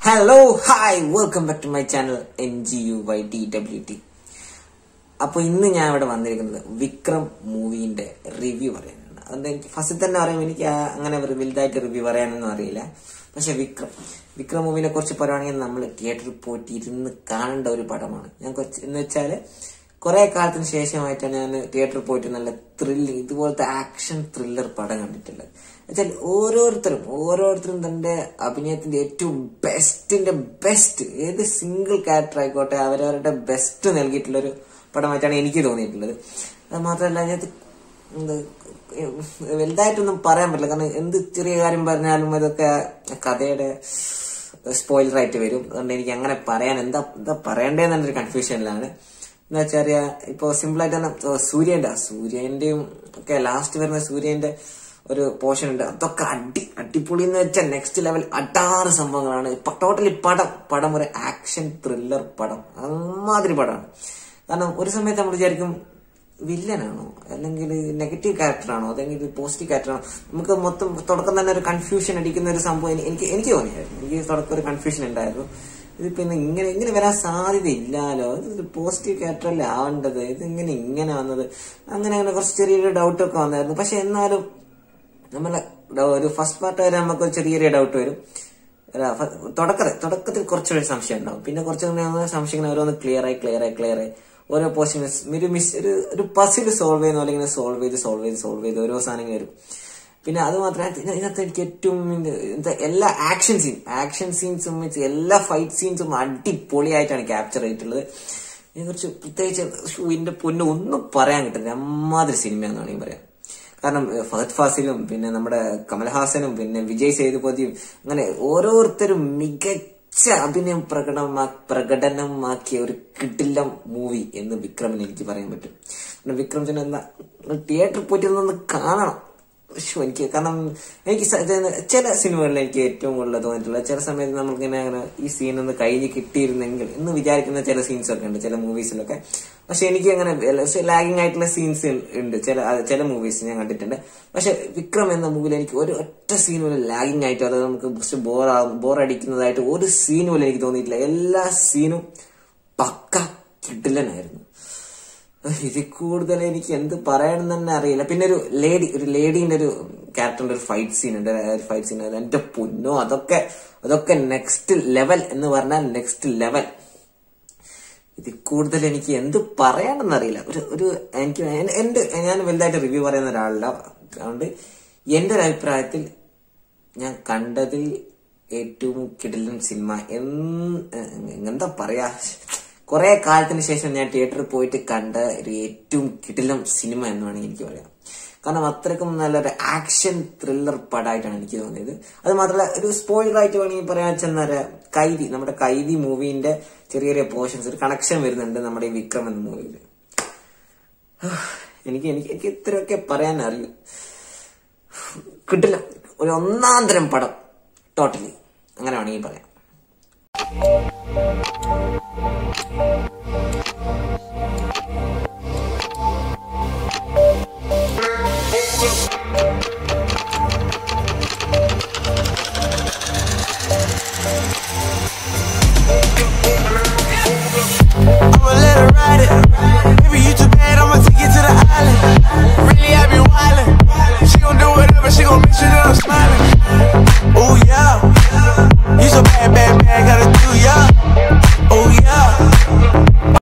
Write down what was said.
Hello hi welcome back to my channel N G U Y D W T അപ്പൊ ഇന്ന് ഞാൻ ഇവിടെ വന്നിരിക്കുന്നത് വിക്രം മൂവിന്റെ റിവ്യൂ പറയാനാണ് അതുകൊണ്ട് എനിക്ക് ഫസ്റ്റ് തന്നെ പറയുമ്പോൾ എനിക്ക് ആ അങ്ങനെ ഒരു വലുതായിട്ട് റിവ്യൂ പറയാനൊന്നും അറിയില്ല പക്ഷെ വിക്രം വിക്രം മൂവിനെ കുറിച്ച് പറയുകയാണെങ്കിൽ നമ്മൾ തിയേറ്ററിൽ പോയിട്ട് ഇരുന്ന് കാണേണ്ട ഒരു പടമാണ് ഞാൻ കുറച്ച് എന്ന് വെച്ചാല് കുറെ കാലത്തിന് ശേഷമായിട്ടാണ് ഞാൻ തിയേറ്ററിൽ പോയിട്ട് നല്ല ത്രില്ലിങ് ഇതുപോലത്തെ ആക്ഷൻ ത്രില്ലർ പടം കണ്ടിട്ടുള്ളത് എന്നുവെച്ചാൽ ഓരോരുത്തരും ഓരോരുത്തരും തന്റെ അഭിനയത്തിന്റെ ഏറ്റവും ബെസ്റ്റിന്റെ ബെസ്റ്റ് ഏത് സിംഗിൾ ക്യാരക്ടർ ആയിക്കോട്ടെ അവരവരുടെ ബെസ്റ്റ് നൽകിയിട്ടുള്ള ഒരു പടമായിട്ടാണ് എനിക്ക് തോന്നിയിട്ടുള്ളത് അത് മാത്രമല്ല അതിനകത്ത് എന്ത് വലുതായിട്ടൊന്നും പറയാൻ പറ്റില്ല കാരണം എന്ത് ചെറിയ കാര്യം പറഞ്ഞാലും അതൊക്കെ കഥയുടെ സ്പോയിലർ ആയിട്ട് വരും അതുകൊണ്ട് എനിക്ക് അങ്ങനെ പറയാൻ എന്താ എന്താ പറയണ്ടേന്നൊരു കൺഫ്യൂഷനിലാണ് എന്താ വെച്ചാൽ ഇപ്പൊ സിമ്പിൾ ആയിട്ട് തന്നെ ഓ, സൂര്യന്റെ സൂര്യന്റെയും ഒക്കെ ലാസ്റ്റ് വരുന്ന സൂര്യന്റെ ഒരു പോർഷൻ ഉണ്ട് അതൊക്കെ അടി അടിപൊളി എന്ന് വെച്ചാൽ നെക്സ്റ്റ് ലെവൽ അടാറ് സംഭവങ്ങളാണ് ഇപ്പൊ ടോട്ടലി പടം പടം ഒരു ആക്ഷൻ ത്രില്ലർ പടം അമ്മാതിരി പടമാണ് കാരണം ഒരു സമയത്ത് നമ്മൾ വിചാരിക്കും വില്ലനാണോ അല്ലെങ്കിൽ നെഗറ്റീവ് ക്യാരക്ടറാണോ അല്ലെങ്കിൽ പോസിറ്റീവ് ക്യാരക്ടറാണോ നമുക്ക് മൊത്തം തുടക്കം തന്നെ ഒരു കൺഫ്യൂഷൻ അടിക്കുന്ന ഒരു സംഭവം എനി- എനിക്ക് എനിക്ക് തോന്നിയായിരുന്നു എനിക്ക് തുടക്കം ഒരു കൺഫ്യൂഷൻ ഉണ്ടായിരുന്നു ഇതിപ്പോ ഇന്ന് ഇങ്ങനെ ഇങ്ങനെ വരാൻ സാധ്യതയില്ലാലോ ഇത് പോസിറ്റീവ് ക്യാരക്ടർ അല്ലേ ആവേണ്ടത് ഇത് ഇങ്ങനെ ഇങ്ങനെ വന്നത് അങ്ങനെ അങ്ങനെ കുറച്ച് ചെറിയൊരു ഡൗട്ട് ഒക്കെ വന്നായിരുന്നു പക്ഷെ എന്നാലും നമ്മളെ ഡ- ഒരു ഫസ്റ്റ് പാർട്ട് വരെ നമുക്ക് ഒരു ചെറിയൊരു ഡൗട്ട് വരും അല്ല, ഫ- തുടക്കത്തിൽ തുടക്കത്തിൽ കുറച്ചൊരു സംശയം ഉണ്ടാവും പിന്നെ കുറച്ച് കഴിയുമ്പോൾ സംശയങ്ങൾ ഓരോന്ന് ക്ലിയർ ആയി ക്ലിയർ ആയി ക്ലിയർ ആയി ഓരോ പോർഷൻ ഒരു മിസ് ഒരു ഒരു പസിൽ സോൾവ് ചെയ്യുന്ന പോലെ ഇങ്ങനെ സോൾവ് ചെയ്ത് സോൾവ് ചെയ്ത് സോൾവ് ചെയ്ത് ഓരോ സാധനങ്ങൾ വരും പിന്നെ അത് മാത്രമല്ല ഇതിന- ഇതിനകത്ത് എനിക്ക് ഏറ്റവും ഇത് എന്താ എല്ലാ ആക്ഷൻ സീൻ ആക്ഷൻ സീൻസും വെച്ച് എല്ലാ ഫൈറ്റ് സീൻസും അടിപൊളിയായിട്ടാണ് ക്യാപ്ചർ ചെയ്തിട്ടുള്ളത് ഇതിനെ കുറിച്ച് പ്രത്യേകിച്ച് ശ്ശോ, ഇതിന്റെ പൊന്ന് ഒന്നും പറയാൻ കിട്ടില്ല അമ്മാതിരി സിനിമയാന്ന് വേണമെങ്കിൽ പറയാം കാരണം ഏഹ്, ഫഹദ് ഫാസിലും പിന്നെ നമ്മുടെ കമൽഹാസനും പിന്നെ വിജയ് സേതുപതിയും അങ്ങനെ ഓരോരുത്തരും മികച്ച അഭിനയം പ്രകടമാ പ്രകടനമാക്കിയ ഒരു കിടിലം മൂവി എന്ന് വിക്രമിന് എനിക്ക് പറയാൻ പറ്റും കാരണം വിക്രം ചെന്ന് എന്താ തിയേറ്ററിൽ പോയിട്ട് ഒന്ന് കാണണം ശ്ശോ, എനിക്ക് കാരണം എനിക്ക് സ- ഇത് ചില സിനിമകളിൽ എനിക്ക് ഏറ്റവും കൂടുതൽ തോന്നിയിട്ടുള്ളത് ചില സമയത്ത് നമ്മൾക്കിങ്ങനെ അങ്ങനെ ഈ സീൻ ഒന്ന് കഴിഞ്ഞ് കിട്ടിയിരുന്നെങ്കിൽ എന്ന് വിചാരിക്കുന്ന ചില സീൻസ് ഒക്കെ ഉണ്ട് ചില മൂവീസിലൊക്കെ പക്ഷെ എനിക്ക് അങ്ങനെ ലാഗിങ് ആയിട്ടുള്ള സീൻസ് ഉണ്ട് ചില അത് ചില മൂവീസ് ഞാൻ കണ്ടിട്ടുണ്ട് പക്ഷെ വിക്രം എന്ന മൂവിയിൽ എനിക്ക് ഒരു ഒറ്റ സീൻ പോലും ലാഗിങ് ആയിട്ടോ അത് നമുക്ക് കുറച്ച് ബോർ ബോർ അടിക്കുന്നതായിട്ട് ഒരു സീൻ പോലും എനിക്ക് തോന്നിയിട്ടില്ല എല്ലാ സീനും പക്ക കിട്ടില്ലനായിരുന്നു ഇതിൽ കൂടുതൽ എനിക്ക് എന്ത് പറയണം തന്നെ അറിയില്ല പിന്നെ ഒരു ലേഡി ഒരു ലേഡീന്റെ ഒരു ക്യാരക്ടറിന്റെ ഒരു ഫൈറ്റ് സീൻ ഉണ്ട് ഒരു ഫൈറ്റ് സീൻ എന്റെ പൊന്നോ അതൊക്കെ അതൊക്കെ നെക്സ്റ്റ് ലെവൽ എന്ന് പറഞ്ഞാൽ നെക്സ്റ്റ് ലെവൽ ഇതിൽ കൂടുതൽ എനിക്ക് എന്ത് പറയാനെന്ന് അറിയില്ല ഒരു ഒരു എനിക്ക് എൻ- എന്റെ ഞാൻ വലുതായിട്ട് റിവ്യൂ പറയുന്ന ഒരാളല്ല അതുകൊണ്ട് എന്റെ ഒരു അഭിപ്രായത്തിൽ ഞാൻ കണ്ടതിൽ ഏറ്റവും കിടിലൻ സിനിമ എന്ന് എന്താ പറയാ കുറെ കാലത്തിന് ശേഷം ഞാൻ തിയേറ്ററിൽ പോയിട്ട് കണ്ട ഒരു ഏറ്റവും കിടിലം സിനിമ എന്ന് വേണമെങ്കിൽ എനിക്ക് പറയാം കാരണം അത്രയ്ക്കും നല്ലൊരു ആക്ഷൻ ത്രില്ലർ പടമായിട്ടാണ് എനിക്ക് തോന്നിയത് അത് മാത്രമല്ല ഒരു സ്പോയിലർ ആയിട്ട് വേണമെങ്കിൽ പറയാൻ ചെന്നാൽ കൈതി നമ്മുടെ കൈതി മൂവിന്റെ ചെറിയ ചെറിയ പോർഷൻസ് ഒരു കണക്ഷൻ വരുന്നുണ്ട് നമ്മുടെ ഈ വിക്രം എന്ന മൂവിയിൽ എനിക്ക് എനിക്ക് എനിക്ക് ഇത്രയൊക്കെ പറയാൻ അറിയൂ കിട്ടില്ല ഒരു ഒന്നാം തരം പടം ടോട്ടലി അങ്ങനെ വേണമെങ്കിൽ പറയാം I'ma let her ride it. Baby, you too bad, I'ma take you to the island. Really, I be wildin'. She gon' do whatever, she gon' make sure that